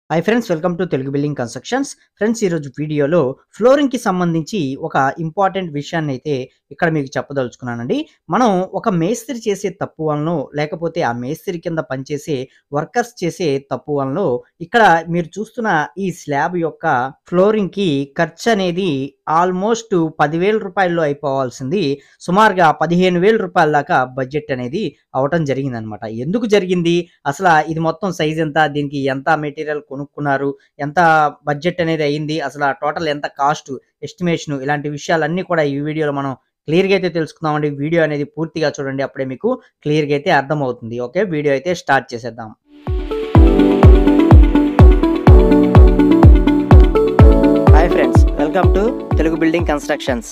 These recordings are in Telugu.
Hi friends welcome to Telugu building constructions friends ఈరోజు వీడియోలో ఫ్లోరింగ్కి సంబంధించి ఒక ఇంపార్టెంట్ విషయాన్ని అయితే ఇక్కడ మీకు చెప్పదలుచుకున్నానండి మనం ఒక మేస్త్రి చేసే తప్పు వలన లేకపోతే ఆ మేస్త్రి కింద పనిచేసే వర్కర్స్ చేసే తప్పు వలన ఇక్కడ మీరు చూస్తున్న ఈ స్లాబ్ యొక్క ఫ్లోరింగ్కి ఖర్చు అనేది ఆల్మోస్ట్ పదివేల రూపాయల్లో అయిపోవాల్సింది సుమారుగా పదిహేను వేల రూపాయల దాకా బడ్జెట్ అనేది అవటం జరిగిందనమాట ఎందుకు జరిగింది అసలు ఇది మొత్తం సైజ్ ఎంత దీనికి ఎంత మెటీరియల్ కొనుక్కున్నారు ఎంత బడ్జెట్ అనేది అయ్యింది అసలు టోటల్ ఎంత కాస్ట్ ఎస్టిమేషన్ ఇలాంటి విషయాలన్నీ కూడా ఈ వీడియోలో మనం క్లియర్గా అయితే తెలుసుకుందామండి వీడియో అనేది పూర్తిగా చూడండి అప్పుడే మీకు క్లియర్గా అయితే అర్థమవుతుంది ఓకే వీడియో అయితే స్టార్ట్ చేసేద్దాం hi friends welcome to Telugu building constructions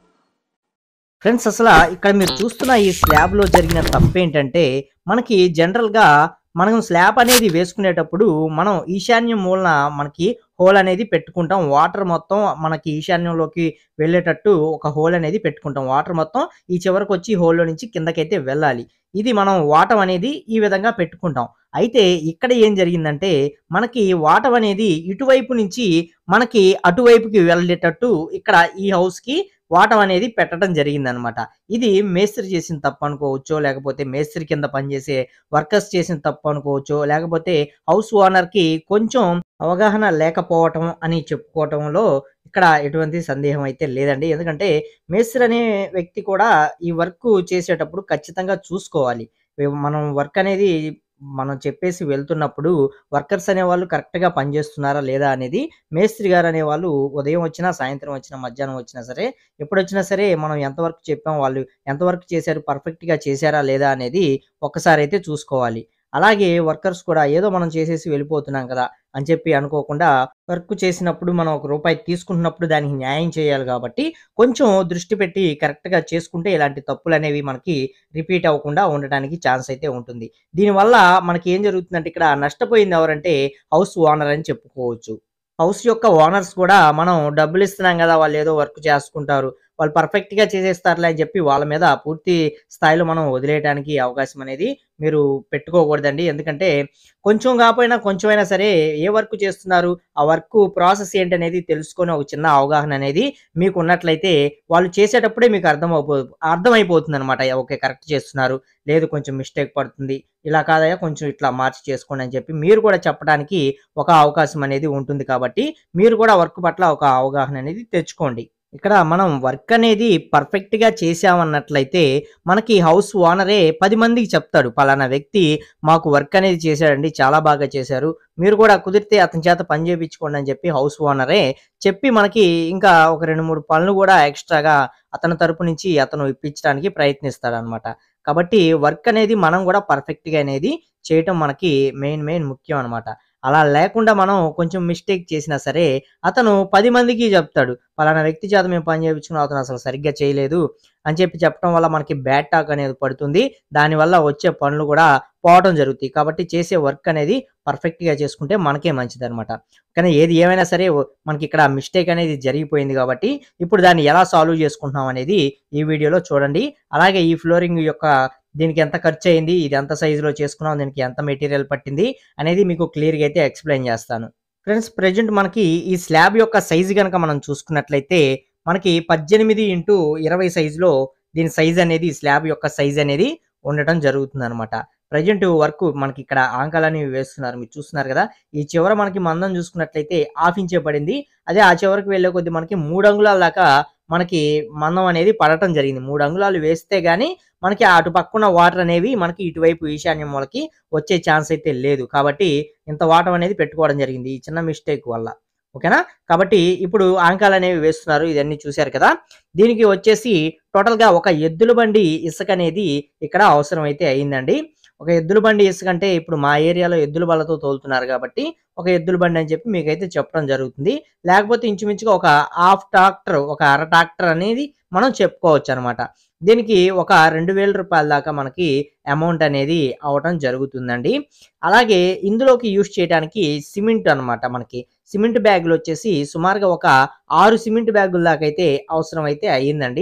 friends అసలు ఇక్కడ మీరు చూస్తున్న ఈ స్లాబ్ లో జరిగిన తప్పు ఏంటంటే మనకి జనరల్ గా మనం స్లాబ్ అనేది వేసుకునేటప్పుడు మనం ఈశాన్యం మూలన మనకి హోల్ అనేది పెట్టుకుంటాం వాటర్ మొత్తం మనకి ఈశాన్యంలోకి వెళ్ళేటట్టు ఒక హోల్ అనేది పెట్టుకుంటాం వాటర్ మొత్తం ఈ చివరికి వచ్చి హోల్లో నుంచి కిందకైతే వెళ్ళాలి ఇది మనం వాటం అనేది ఈ విధంగా పెట్టుకుంటాం అయితే ఇక్కడ ఏం జరిగిందంటే మనకి వాటం అనేది ఇటువైపు నుంచి మనకి అటువైపుకి వెళ్ళేటట్టు ఇక్కడ ఈ హౌస్ కి వాటం అనేది పెట్టడం జరిగిందనమాట ఇది మేస్త్రి చేసిన తప్పు అనుకోవచ్చో లేకపోతే మేస్త్రి కింద పనిచేసే వర్కర్స్ చేసిన తప్పు అనుకోవచ్చో లేకపోతే హౌస్ ఓనర్ కి కొంచెం అవగాహన లేకపోవటం అని చెప్పుకోవటంలో ఇక్కడ ఎటువంటి సందేహం అయితే లేదండి ఎందుకంటే మేస్త్రి అనే వ్యక్తి కూడా ఈ వర్క్ చేసేటప్పుడు ఖచ్చితంగా చూసుకోవాలి మనం వర్క్ అనేది మనం చెప్పేసి వెళ్తున్నప్పుడు వర్కర్స్ అనేవాళ్ళు కరెక్ట్గా పనిచేస్తున్నారా లేదా అనేది మేస్త్రి గారు అనేవాళ్ళు ఉదయం వచ్చినా సాయంత్రం వచ్చినా మధ్యాహ్నం వచ్చినా సరే ఎప్పుడు వచ్చినా సరే మనం ఎంతవరకు చెప్పాం వాళ్ళు ఎంతవరకు చేశారు పర్ఫెక్ట్గా చేశారా లేదా అనేది ఒక్కసారి అయితే చూసుకోవాలి అలాగే వర్కర్స్ కూడా ఏదో మనం చేసేసి వెళ్ళిపోతున్నాం కదా అని చెప్పి అనుకోకుండా వర్క్ చేసినప్పుడు మనం ఒక రూపాయి తీసుకుంటున్నప్పుడు దానికి న్యాయం చేయాలి కాబట్టి కొంచెం దృష్టి పెట్టి కరెక్ట్గా చేసుకుంటే ఇలాంటి తప్పులు అనేవి మనకి రిపీట్ అవ్వకుండా ఉండడానికి ఛాన్స్ అయితే ఉంటుంది దీనివల్ల మనకి ఏం జరుగుతుందంటే ఇక్కడ నష్టపోయింది ఎవరంటే హౌస్ ఓనర్ అని చెప్పుకోవచ్చు హౌస్ యొక్క ఓనర్స్ కూడా మనం డబ్బులు ఇస్తున్నాం కదా వాళ్ళు ఏదో వర్క్ చేసుకుంటారు వాళ్ళు పర్ఫెక్ట్గా చేసేస్తారులే అని చెప్పి వాళ్ళ మీద పూర్తి స్థాయిలో మనం వదిలేయడానికి అవకాశం అనేది మీరు పెట్టుకోకూడదండి ఎందుకంటే కొంచెం కాకపోయినా కొంచెమైనా సరే ఏ వర్క్ చేస్తున్నారు ఆ వర్క్ ప్రాసెస్ ఏంటనేది తెలుసుకొని ఒక చిన్న అవగాహన అనేది మీకు ఉన్నట్లయితే వాళ్ళు చేసేటప్పుడే మీకు అర్థం అయిపో అర్థమైపోతుంది అనమాట ఓకే కరెక్ట్ చేస్తున్నారు లేదు కొంచెం మిస్టేక్ పడుతుంది ఇలా కాదయా కొంచెం ఇట్లా మార్చి చేసుకోండి అని చెప్పి మీరు కూడా చెప్పడానికి ఒక అవకాశం అనేది ఉంటుంది కాబట్టి మీరు కూడా వర్క్ పట్ల ఒక అవగాహన అనేది తెచ్చుకోండి ఇక్కడ మనం వర్క్ అనేది పర్ఫెక్ట్గా చేసామన్నట్లయితే మనకి హౌస్ ఓనరే పది మందికి చెప్తాడు పలానా వ్యక్తి మాకు వర్క్ అనేది చేశాడండి చాలా బాగా చేశారు మీరు కూడా కుదిరితే అతని చేత పని చేయించుకోండి అని చెప్పి హౌస్ ఓనరే చెప్పి మనకి ఇంకా ఒక రెండు మూడు పనులు కూడా ఎక్స్ట్రాగా అతని తరపు నుంచి అతను ఇప్పించడానికి ప్రయత్నిస్తాడు అనమాట కాబట్టి వర్క్ అనేది మనం కూడా పర్ఫెక్ట్గా అనేది చేయటం మనకి మెయిన్ మెయిన్ ముఖ్యం అనమాట అలా లేకుండా మనం కొంచెం మిస్టేక్ చేసినా సరే అతను పది మందికి చెప్తాడు పలానా వ్యక్తి చేత మేము పని చేయించుకున్నాం అతను అసలు సరిగ్గా చేయలేదు అని చెప్పి చెప్పడం వల్ల మనకి బ్యాడ్ టాక్ అనేది పడుతుంది దానివల్ల వచ్చే పనులు కూడా పోవడం జరుగుతాయి కాబట్టి చేసే వర్క్ అనేది పర్ఫెక్ట్గా చేసుకుంటే మనకే మంచిది అనమాట కానీ ఏది ఏమైనా సరే మనకి ఇక్కడ మిస్టేక్ అనేది జరిగిపోయింది కాబట్టి ఇప్పుడు దాన్ని ఎలా సాల్వ్ చేసుకుంటున్నాం అనేది ఈ వీడియోలో చూడండి అలాగే ఈ ఫ్లోరింగ్ యొక్క దీనికి ఎంత ఖర్చు అయింది ఇది ఎంత సైజులో చేసుకున్నాం దీనికి ఎంత మెటీరియల్ పట్టింది అనేది మీకు క్లియర్గా అయితే ఎక్స్ప్లెయిన్ చేస్తాను ఫ్రెండ్స్ ప్రజెంట్ మనకి ఈ స్లాబ్ యొక్క సైజు కనుక మనం చూసుకున్నట్లయితే మనకి పద్దెనిమిది ఇంటూ ఇరవై సైజులో దీని సైజ్ అనేది స్లాబ్ యొక్క సైజ్ అనేది ఉండటం జరుగుతుంది అనమాట ప్రజెంట్ వర్క్ మనకి ఇక్కడ ఆంకాలని వేస్తున్నారు మీరు చూస్తున్నారు కదా ఈ చివర మనకి మందం చూసుకున్నట్లయితే హాఫ్ ఇంచే పడింది అదే ఆ చివరికి వెళ్ళే కొద్ది మనకి మూడు అంగుళాల దాకా మనకి మందం అనేది పడటం జరిగింది మూడు అంగుళాలు వేస్తే గానీ మనకి అటు పక్కన వాటర్ అనేవి మనకి ఇటువైపు ఈశాన్యం మూలకి వచ్చే ఛాన్స్ అయితే లేదు కాబట్టి ఇంత వాటర్ అనేది పెట్టుకోవడం జరిగింది ఈ చిన్న మిస్టేక్ వల్ల ఓకేనా కాబట్టి ఇప్పుడు ఆంకాలు అనేవి వేస్తున్నారు ఇదన్నీ చూశారు కదా దీనికి వచ్చేసి టోటల్గా ఒక ఎద్దుల బండి ఇసుక అనేది ఇక్కడ అవసరం అయితే అయిందండి ఒక ఎద్దుల బండి ఇసుక అంటే ఇప్పుడు మా ఏరియాలో ఎద్దుల బళ్ళతో తోలుతున్నారు కాబట్టి ఒక ఎద్దుల బండి అని చెప్పి మీకైతే చెప్పడం జరుగుతుంది లేకపోతే ఇంచుమించుగా ఒక హాఫ్ ట్రాక్టర్ ఒక అర ట్రాక్టర్ అనేది మనం చెప్పుకోవచ్చు అనమాట దీనికి ఒక రెండు వేల రూపాయల దాకా మనకి అమౌంట్ అనేది అవటం జరుగుతుందండి అలాగే ఇందులోకి యూస్ చేయడానికి సిమెంట్ అనమాట మనకి సిమెంట్ బ్యాగులు వచ్చేసి సుమారుగా ఒక ఆరు సిమెంట్ బ్యాగుల దాకా అయితే అవసరం అయితే అయ్యిందండి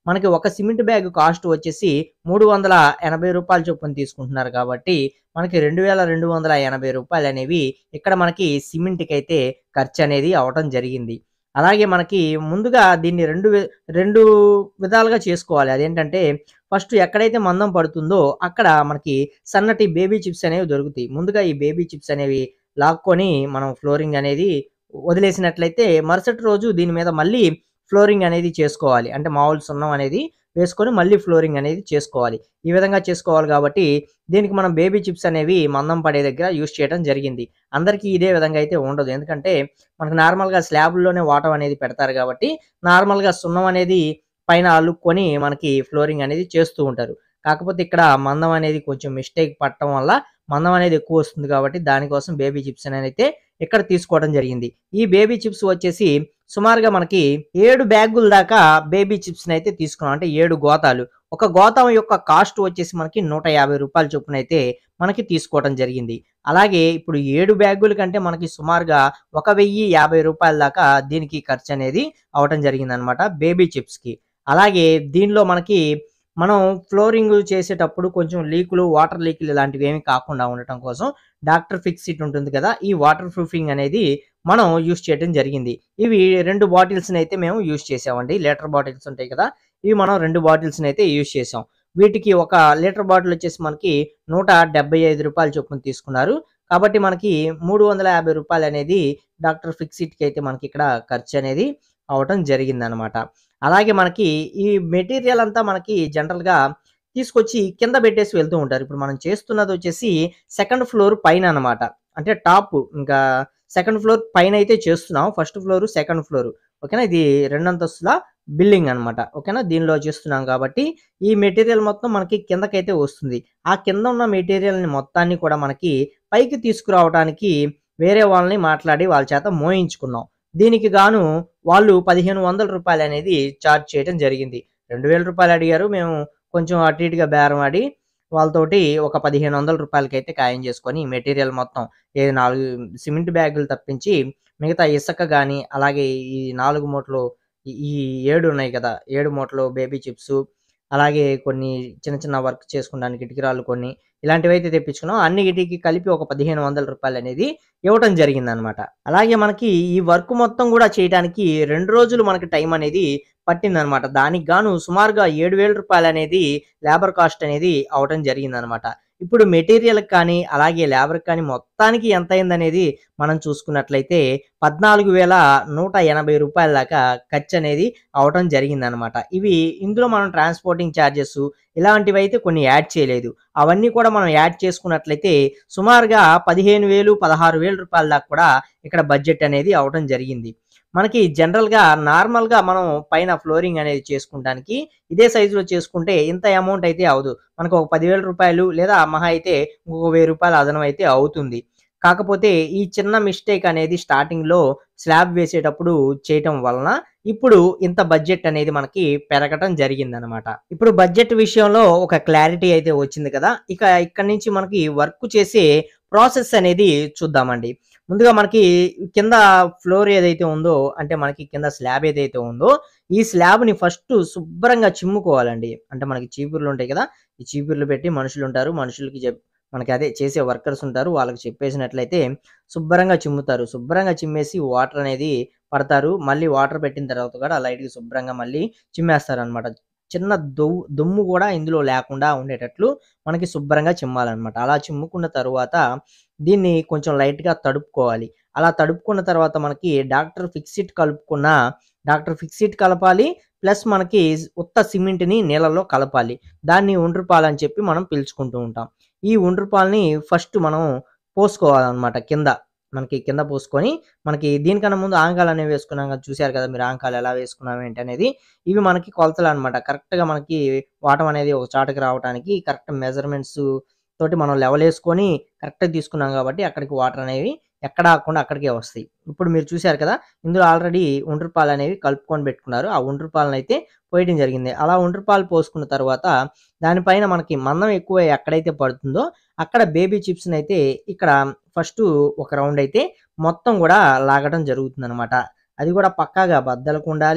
మనకి ఒక సిమెంట్ బ్యాగ్ కాస్ట్ వచ్చేసి మూడు వందల ఎనభై రూపాయల చొప్పున తీసుకుంటున్నారు కాబట్టి మనకి రెండు వేల రెండు వందల ఎనభై రూపాయలు అనేవి ఇక్కడ మనకి సిమెంట్కి అయితే ఖర్చు అనేది అవటం జరిగింది అలాగే మనకి ముందుగా దీన్ని రెండు వి- రెండు విధాలుగా చేసుకోవాలి అదేంటంటే ఫస్ట్ ఎక్కడైతే మందం పడుతుందో అక్కడ మనకి సన్నటి బేబీ చిప్స్ అనేవి దొరుకుతాయి ముందుగా ఈ బేబీ చిప్స్ అనేవి లాక్కొని మనం ఫ్లోరింగ్ అనేది వదిలేసినట్లయితే మరుసటి రోజు దీని మీద మళ్ళీ ఫ్లోరింగ్ అనేది చేసుకోవాలి అంటే మామూలు సున్నం అనేది వేసుకొని మళ్ళీ ఫ్లోరింగ్ అనేది చేసుకోవాలి ఈ విధంగా చేసుకోవాలి కాబట్టి దీనికి మనం బేబీ చిప్స్ అనేవి మందం పడే దగ్గర యూస్ చేయడం జరిగింది అందరికీ ఇదే విధంగా అయితే ఉండదు ఎందుకంటే మనకు నార్మల్గా స్లాబ్లోనే వాటర్ అనేది పెడతారు కాబట్టి నార్మల్గా సున్నం అనేది పైన అల్లుకొని మనకి ఫ్లోరింగ్ అనేది చేస్తూ ఉంటారు కాకపోతే ఇక్కడ మందం అనేది కొంచెం మిస్టేక్ పట్టడం వల్ల మందం అనేది ఎక్కువ వస్తుంది కాబట్టి దానికోసం బేబీ చిప్స్ అనేది అయితే ఇక్కడ తీసుకోవడం జరిగింది ఈ బేబీ చిప్స్ వచ్చేసి సుమారుగా మనకి ఏడు బ్యాగుల దాకా బేబీ చిప్స్ అయితే తీసుకున్నాం అంటే ఏడు గోతాలు ఒక గోతం యొక్క కాస్ట్ వచ్చేసి మనకి నూట యాభై రూపాయల చొప్పున అయితే మనకి తీసుకోవడం జరిగింది అలాగే ఇప్పుడు ఏడు బ్యాగుల కంటే మనకి సుమారుగా ఒక వెయ్యి యాభై రూపాయల దాకా దీనికి ఖర్చు అనేది అవటం జరిగింది అనమాట బేబీ చిప్స్ కి అలాగే దీనిలో మనకి మనం ఫ్లోరింగ్ చేసేటప్పుడు కొంచెం లీకులు వాటర్ లీకులు ఇలాంటివి ఏమి కాకుండా ఉండటం కోసం డాక్టర్ ఫిక్స్ ఇట్ ఉంటుంది కదా ఈ వాటర్ ప్రూఫింగ్ అనేది మనం యూస్ చేయడం జరిగింది ఇవి రెండు బాటిల్స్ అయితే మేము యూస్ చేసామండి లీటర్ బాటిల్స్ ఉంటాయి కదా ఇవి మనం రెండు బాటిల్స్ అయితే యూస్ చేసాం వీటికి ఒక లీటర్ బాటిల్ వచ్చేసి మనకి నూట డెబ్బై ఐదు రూపాయలు చొప్పున తీసుకున్నారు కాబట్టి మనకి మూడు వందల యాభై రూపాయలు అనేది డాక్టర్ ఫిక్సిట్కి అయితే మనకి ఇక్కడ ఖర్చు అనేది అవటం జరిగింది అనమాట అలాగే మనకి ఈ మెటీరియల్ అంతా మనకి జనరల్గా తీసుకొచ్చి కింద పెట్టేసి వెళ్తూ ఉంటారు ఇప్పుడు మనం చేస్తున్నది వచ్చేసి సెకండ్ ఫ్లోర్ పైన అన్నమాట అంటే టాప్ ఇంకా సెకండ్ ఫ్లోర్ పైన అయితే చేస్తున్నాం ఫస్ట్ ఫ్లోర్ సెకండ్ ఫ్లోర్ ఓకేనా ఇది రెండంతస్తుల బిల్డింగ్ అన్నమాట ఓకేనా దీనిలో చేస్తున్నాం కాబట్టి ఈ మెటీరియల్ మొత్తం మనకి కిందకైతే వస్తుంది ఆ కింద ఉన్న మెటీరియల్ని మొత్తాన్ని కూడా మనకి పైకి తీసుకురావడానికి వేరే వాళ్ళని మాట్లాడి వాళ్ళ చేత మోయించుకున్నాం దీనికి గాను వాళ్ళు పదిహేను వందల రూపాయలు అనేది చార్జ్ చేయడం జరిగింది రెండు వేల రూపాయలు అడిగారు మేము కొంచెం అటు ఇటుగా బేరం ఆడి వాళ్ళతోటి ఒక పదిహేను వందల రూపాయలకి అయితే ఖాయం చేసుకొని మెటీరియల్ మొత్తం ఏ నాలుగు సిమెంట్ బ్యాగులు తప్పించి మిగతా ఇసుక కానీ అలాగే ఈ నాలుగు మూటలు ఈ- ఈ ఏడు ఉన్నాయి కదా ఏడు మూటలు బేబీ చిప్స్ అలాగే కొన్ని చిన్న చిన్న వర్క్ చేసుకోవడానికి ఇటుకరాళ్ళు కొన్ని ఇలాంటివి అయితే తెప్పించుకున్నాం అన్నిటికి కలిపి ఒక పదిహేను వందల రూపాయలు అనేది ఇవ్వటం జరిగింది అనమాట అలాగే మనకి ఈ వర్క్ మొత్తం కూడా చేయడానికి రెండు రోజులు మనకి టైం అనేది పట్టిందనమాట దానికి గాను సుమారుగా ఏడు వేల రూపాయలు అనేది లేబర్ కాస్ట్ అనేది అవటం జరిగిందనమాట ఇప్పుడు మెటీరియల్ కానీ అలాగే లేబర్ కానీ మొత్తానికి ఎంత అయిందనేది మనం చూసుకున్నట్లయితే పద్నాలుగు వేల నూట ఎనభై రూపాయల దాకా ఖర్చు అనేది అవటం జరిగిందనమాట ఇవి ఇందులో మనం ట్రాన్స్పోర్టింగ్ ఛార్జెస్ ఇలాంటివి అయితే కొన్ని యాడ్ చేయలేదు అవన్నీ కూడా మనం యాడ్ చేసుకున్నట్లయితే సుమారుగా పదిహేను వేలు పదహారు వేల రూపాయల దాకా కూడా ఇక్కడ బడ్జెట్ అనేది అవటం జరిగింది మనకి జనరల్గా నార్మల్గా మనం పైన ఫ్లోరింగ్ అనేది చేసుకుంటానికి ఇదే సైజులో చేసుకుంటే ఇంత అమౌంట్ అయితే అవదు మనకు ఒక పదివేల రూపాయలు లేదా మహా అయితే ఇంకొక వెయ్యి రూపాయలు అదనం అయితే అవుతుంది కాకపోతే ఈ చిన్న మిస్టేక్ అనేది స్టార్టింగ్ లో స్లాబ్ వేసేటప్పుడు చేయటం వలన ఇప్పుడు ఇంత బడ్జెట్ అనేది మనకి పెరగటం జరిగిందనమాట ఇప్పుడు బడ్జెట్ విషయంలో ఒక క్లారిటీ అయితే వచ్చింది కదా ఇక ఇక్కడ నుంచి మనకి వర్క్ చేసే ప్రాసెస్ అనేది చూద్దామండి ముందుగా మనకి కింద ఫ్లోర్ ఏదైతే ఉందో అంటే మనకి కింద స్లాబ్ ఏదైతే ఉందో ఈ స్లాబ్ ని ఫస్ట్ శుభ్రంగా చిమ్ముకోవాలండి అంటే మనకి చీపుర్లు ఉంటాయి కదా ఈ చీపుర్లు పెట్టి మనుషులు ఉంటారు మనుషులకి చెప్ మనకి అదే చేసే వర్కర్స్ ఉంటారు వాళ్ళకి చెప్పేసినట్లయితే శుభ్రంగా చిమ్ముతారు శుభ్రంగా చిమ్మేసి వాటర్ అనేది పడతారు మళ్ళీ వాటర్ పెట్టిన తర్వాత కూడా లైట్గా శుభ్రంగా మళ్ళీ చిమ్మేస్తారు అనమాట చిన్న దొవ్వు దుమ్ము కూడా ఇందులో లేకుండా ఉండేటట్లు మనకి శుభ్రంగా చిమ్మాలన్నమాట అలా చిమ్ముకున్న తర్వాత దీన్ని కొంచెం లైట్గా తడుపుకోవాలి అలా తడుపుకున్న తర్వాత మనకి డాక్టర్ ఫిక్సిట్ కలుపుకున్న డాక్టర్ ఫిక్సిట్ కలపాలి ప్లస్ మనకి ఉత్త సిమెంట్ని నీళ్ళలో కలపాలి దాన్ని ఒండ్రుపాలు అని చెప్పి మనం పిలుచుకుంటూ ఉంటాం ఈ ఒండ్రుపాలని ఫస్ట్ మనం పోసుకోవాలన్నమాట కింద మనకి కింద పోసుకొని మనకి దీనికన్నా ముందు ఆంకాలు అనేవి వేసుకున్నాం కదా చూశారు కదా మీరు ఆంకాలు ఎలా వేసుకున్నాం ఏంటి అనేది ఇవి మనకి కొలతలు అనమాట కరెక్ట్గా మనకి వాటం అనేది ఒక చాటుకి రావడానికి కరెక్ట్ మెజర్మెంట్స్ తోటి మనం లెవెల్ వేసుకొని కరెక్ట్గా తీసుకున్నాం కాబట్టి అక్కడికి వాటర్ అనేవి ఎక్కడ ఆకుండా అక్కడికే వస్తాయి ఇప్పుడు మీరు చూశారు కదా ఇందులో ఆల్రెడీ ఒండ్రుపాలు అనేవి కలుపుకొని పెట్టుకున్నారు ఆ ఒండ్రుపాలను అయితే పోయడం జరిగింది అలా ఒండ్రుపాలు పోసుకున్న తర్వాత దానిపైన మనకి మందం ఎక్కువ ఎక్కడైతే పడుతుందో అక్కడ బేబీ చిప్స్ని అయితే ఇక్కడ ఫస్ట్ ఒక రౌండ్ అయితే మొత్తం కూడా లాగడం జరుగుతుంది అనమాట అది కూడా పక్కాగా బద్దలకు ఉండాలి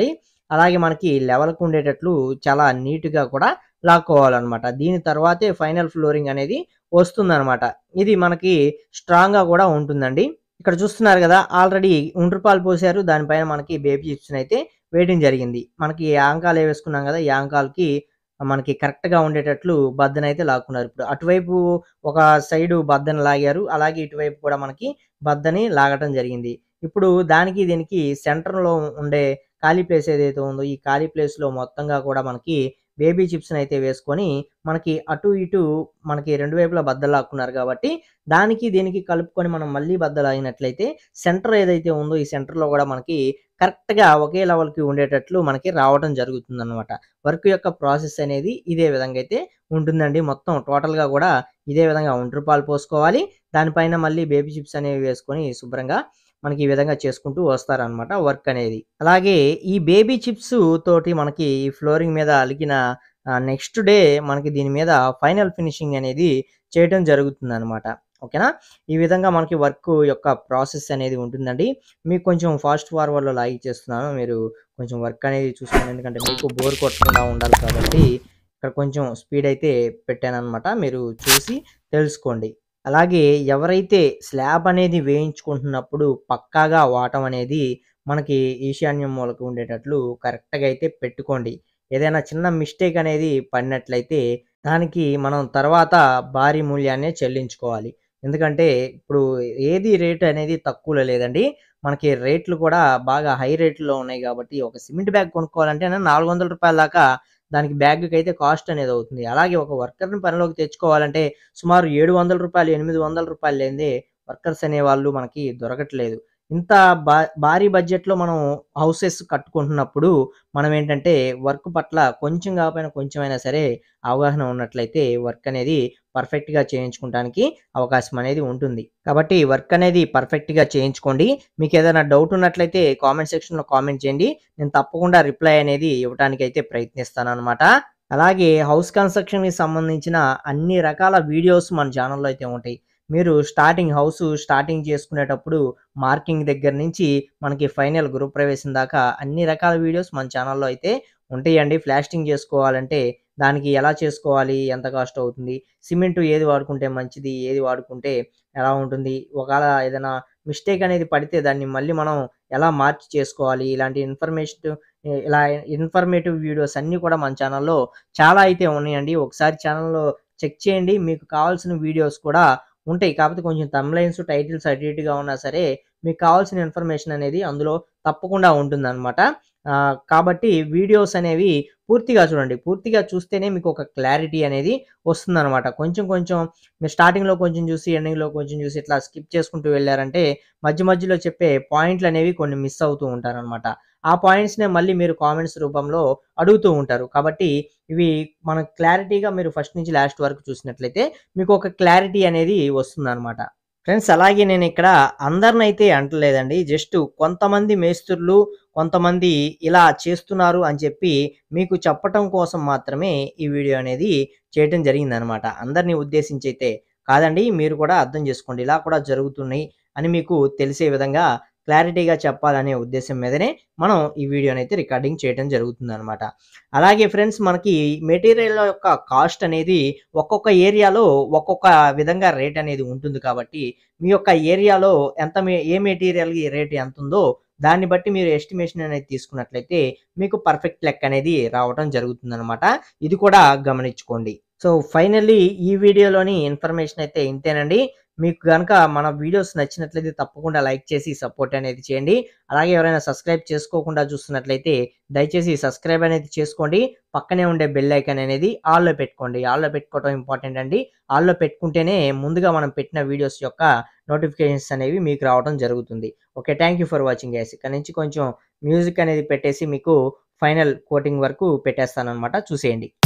అలాగే మనకి లెవెల్‌కి ఉండేటట్లు చాలా నీట్‌గా కూడా లాక్కోవాలనమాట. దీని తర్వాతే ఫైనల్ ఫ్లోరింగ్ అనేది వస్తుందనమాట. ఇది మనకి స్ట్రాంగ్‌గా కూడా ఉంటుందండి. ఇక్కడ చూస్తున్నారు గదా! ఆల్రెడీ ఉండ్రుపాలు పోసారు. దానిపైన మనకి బేబీ చిప్స్‌నైతే వేయడం జరిగింది. మనకి యాంకాలే వేసుకున్నాం గదా! ఈ యాంకాల్‌కి మనకి కరెక్ట్‌గా ఉండేటట్లు బద్దనైతే లాక్కున్నారు. ఇప్పుడు అటువైపు ఒక సైడు బద్దను లాగారు. అలాగే ఇటువైపు కూడా మనకి బద్దని లాగటం జరిగింది. ఇప్పుడు దానికి దీనికి సెంటర్‌లో ఉండే ఖాళీ ప్లేస్ ఏదైతే ఉందో ఈ ఖాళీ ప్లేస్‌లో మొత్తంగా కూడా మనకి బేబీ చిప్స్‌నైతే వేసుకొని మనకి అటు ఇటు మనకి 2 వైపులా బద్దలు లాక్కున్నారు కాబట్టి దానికి దీనికి కలుపుకొని మనం మళ్ళీ బద్ద లాగినట్లయితే సెంటర్ ఏదైతే ఉందో ఈ సెంటర్‌లో గూడా మనకి కరెక్ట్‌గా ఒకే లెవెల్‌కి ఉండేటట్లు మనకి రావటం జరుగుతుందనమాట. వర్క్ యొక్క ప్రాసెస్ అనేది ఇదే విధంగా అయితే ఉంటుందండి. మొత్తం టోటల్‌గా గూడా ఇదే విధంగా ఉండ్రుపాలు పోసుకోవాలి. దానిపైన మళ్ళీ బేబీ చిప్స్ అనేవి వేసుకొని శుభ్రంగా మనకి ఈ విధంగా చేసుకుంటూ వస్తారనమాట వర్క్ అనేది. అలాగే ఈ బేబీ చిప్స్ తోటి మనకి ఈ ఫ్లోరింగ్ మీద అలికిన ఆహ్, నెక్స్ట్ డే మనకి దీని మీద ఫైనల్ ఫినిషింగ్ అనేది చేయటం జరుగుతుందనమాట. ఓకేనా? ఈ విధంగా మనకి వర్క్ యొక్క ప్రాసెస్ అనేది ఉంటుందండి. మీకు కొంచెం ఫాస్ట్ ఫార్వర్డ్‌లో లాగిచ్చేస్తున్నాను. మీరు కొంచెం వర్క్ అనేది చూసుకోండి. ఎందుకంటే మీకు బోర్ కొట్టకుండా ఉండాలి కాబట్టి ఇక్కడ కొంచెం స్పీడ్ అయితే పెట్టాననమాట. మీరు చూసి తెలుసుకోండి. అలాగే ఎవరైతే స్లాబ్ అనేది వేయించుకుంటున్నప్పుడు పక్కాగా వాటం అనేది మనకి ఈశాన్యం మూలకు ఉండేటట్లు కరెక్ట్‌గా అయితే పెట్టుకోండి. ఏదైనా చిన్న మిస్టేక్ అనేది పడినట్లయితే దానికి మనం తర్వాత భారీ మూల్యాన్నే చెల్లించుకోవాలి. ఎందుకంటే ఇప్పుడు ఏది రేట్ అనేది తక్కువలో లేదండి. మనకి రేట్లు కూడా బాగా హై రేట్‌లో ఉన్నాయి గాబట్టి ఒక సిమెంట్ బ్యాగ్ కొనుక్కోవాలంటేనే రూ. 400 దాకా దానికి బ్యాగ్‌కైతే కాస్ట్ అనేది అవుతుంది. అలాగే ఒక వర్కర్‌ని పనిలోకి తెచ్చుకోవాలంటే సుమారు రూ. 700 రూ. 800 లేనిదే వర్కర్స్ అనేవాళ్ళు మనకి దొరకట్లేదు. ఇంత భా భారీ బడ్జెట్‌లో మనం హౌసెస్ కట్టుకుంటున్నప్పుడు మనం ఏంటంటే వర్క్ పట్ల కొంచెం కాకపోయినా కొంచెమైనా సరే అవగాహన ఉన్నట్లయితే వర్క్ అనేది పర్ఫెక్ట్‌గా చేయించుకుంటానికి అవకాశం అనేది ఉంటుంది. కాబట్టి వర్క్ అనేది పర్ఫెక్ట్‌గా చేయించుకోండి. మీకేదైనా డౌట్ ఉన్నట్లయితే కామెంట్ సెక్షన్‌లో కామెంట్ చేయండి. నేను తప్పకుండా రిప్లై అనేది ఇవ్వటానికైతే ప్రయత్నిస్తాననమాట. అలాగే హౌస్ కన్‌స్ట్రక్షన్‌కి సంబంధించిన అన్ని రకాల వీడియోస్ మన ఛానెల్‌లో అయితే ఉంటాయి. మీరు స్టార్టింగ్ హౌసు స్టార్టింగ్ చేసుకునేటప్పుడు మార్కింగ్ దగ్గర నుంచి మనకి ఫైనల్ గృహప్రవేశం దాకా అన్ని రకాల వీడియోస్ మన ఛానెల్‌లో అయితే ఉంటాయండి. ప్లాస్టింగ్ చేసుకోవాలంటే దానికి ఎలా చేసుకోవాలి? ఎంత కాస్ట్ అవుతుంది? సిమెంటు ఏది వాడుకుంటే మంచిది? ఏది వాడుకుంటే ఎలా ఉంటుంది? ఒకవేళ ఏదైనా మిస్టేక్ అనేది పడితే దాన్ని మళ్ళీ మనం ఎలా మార్చి చేసుకోవాలి? ఇలాంటి ఇన్ఫర్మేషన్ ఇలా ఇన్ఫర్మేటివ్ వీడియోస్ అన్నీ కూడా మన ఛానెల్‌లో చాలా అయితే ఉన్నాయండి. ఒకసారి ఛానెల్‌లో చెక్ చేయండి. మీకు కావాల్సిన వీడియోస్ కూడా ఉంటాయి. కాకపోతే కొంచెం థంబ్‌నెయిల్స్, టైటిల్స్ అటు ఇటుగా ఉన్నా సరే మీకు కావాల్సిన ఇన్ఫర్మేషన్ అనేది అందులో తప్పకుండా ఉంటుందనమాట. ఆహ్, కాబట్టి వీడియోస్ అనేవి పూర్తిగా చూడండి. పూర్తిగా చూస్తేనే మీకు ఒక క్లారిటీ అనేది వస్తుందనమాట. కొంచెం కొంచెం మీరు స్టార్టింగ్‌లో కొంచెం చూసి, ఎండింగ్‌లో కొంచెం చూసి ఇట్లా స్కిప్ చేసుకుంటూ వెళ్లారంటే మధ్య మధ్యలో చెప్పే పాయింట్‌లనేవి కొన్ని మిస్ అవుతూ ఉంటారనమాట. ఆ పాయింట్స్‌నే మళ్ళీ మీరు కామెంట్స్ రూపంలో అడుగుతూ ఉంటారు. కాబట్టి ఇవి మనం క్లారిటీగా మీరు ఫస్ట్ నుంచి లాస్ట్ వరకు చూసినట్లయితే మీకు ఒక క్లారిటీ అనేది వస్తుందనమాట. ఫ్రెండ్స్ అలాగే నేనిక్కడ అందరినైతే అంటలేదండి. జస్ట్ కొంతమంది మేస్త్రులు, కొంతమంది ఇలా చేస్తున్నారు అని చెప్పి మీకు చెప్పటం కోసం మాత్రమే ఈ వీడియో అనేది చేయటం జరిగిందనమాట. అందరిని ఉద్దేశించైతే కాదండి. మీరు కూడా అర్థం చేసుకోండి. ఇలా కూడా జరుగుతున్నాయి అని మీకు తెలిసే విధంగా క్లారిటీగా చెప్పాలనే ఉద్దేశం మీదనే మనం ఈ వీడియోనైతే రికార్డింగ్ చేయటం జరుగుతుందనమాట. అలాగే ఫ్రెండ్స్ మనకి మెటీరియల్ యొక్క కాస్ట్ అనేది ఒక్కొక్క ఏరియాలో ఒక్కొక్క విధంగా రేట్ అనేది ఉంటుంది కాబట్టి మీ యొక్క ఏరియాలో ఎంత మె ఏ మెటీరియల్‌కి రేట్ ఎంతుందో దాన్ని బట్టి మీరు ఎస్టిమేషన్ అనేది తీసుకున్నట్లయితే మీకు పర్ఫెక్ట్ లెక్క అనేది రావటం జరుగుతుందనమాట. ఇది కూడా గమనించుకోండి. సో ఫైనల్లీ ఈ వీడియోలోని ఇన్ఫర్మేషన్ అయితే ఇంతేనండి. మీకు గనక మన వీడియోస్ నచ్చినట్లయితే తప్పకుండా లైక్ చేసి సపోర్ట్ అనేది చేయండి. అలాగే ఎవరైనా సబ్స్క్రైబ్ చేసుకోకుండా చూస్తున్నట్లయితే దయచేసి సబ్స్క్రైబ్ అనేది చేసుకోండి. పక్కనే ఉండే బెల్ ఐకాన్ అనేది ఆల్‌లో పెట్టుకోండి. ఆల్‌లో పెట్టుకోవడం ఇంపార్టెంట్ అండి. ఆల్‌లో పెట్టుకుంటేనే ముందుగా మనం పెట్టిన వీడియోస్ యొక్క నోటిఫికేషన్స్ అనేవి మీకు రావడం జరుగుతుంది. Okay. Thank you for watching guys. ఇక్కడ నుంచి కొంచెం మ్యూజిక్ అనేది పెట్టేసి మీకు ఫైనల్ కోటింగ్ వరకు పెట్టేస్తాననమాట. చూసేయండి.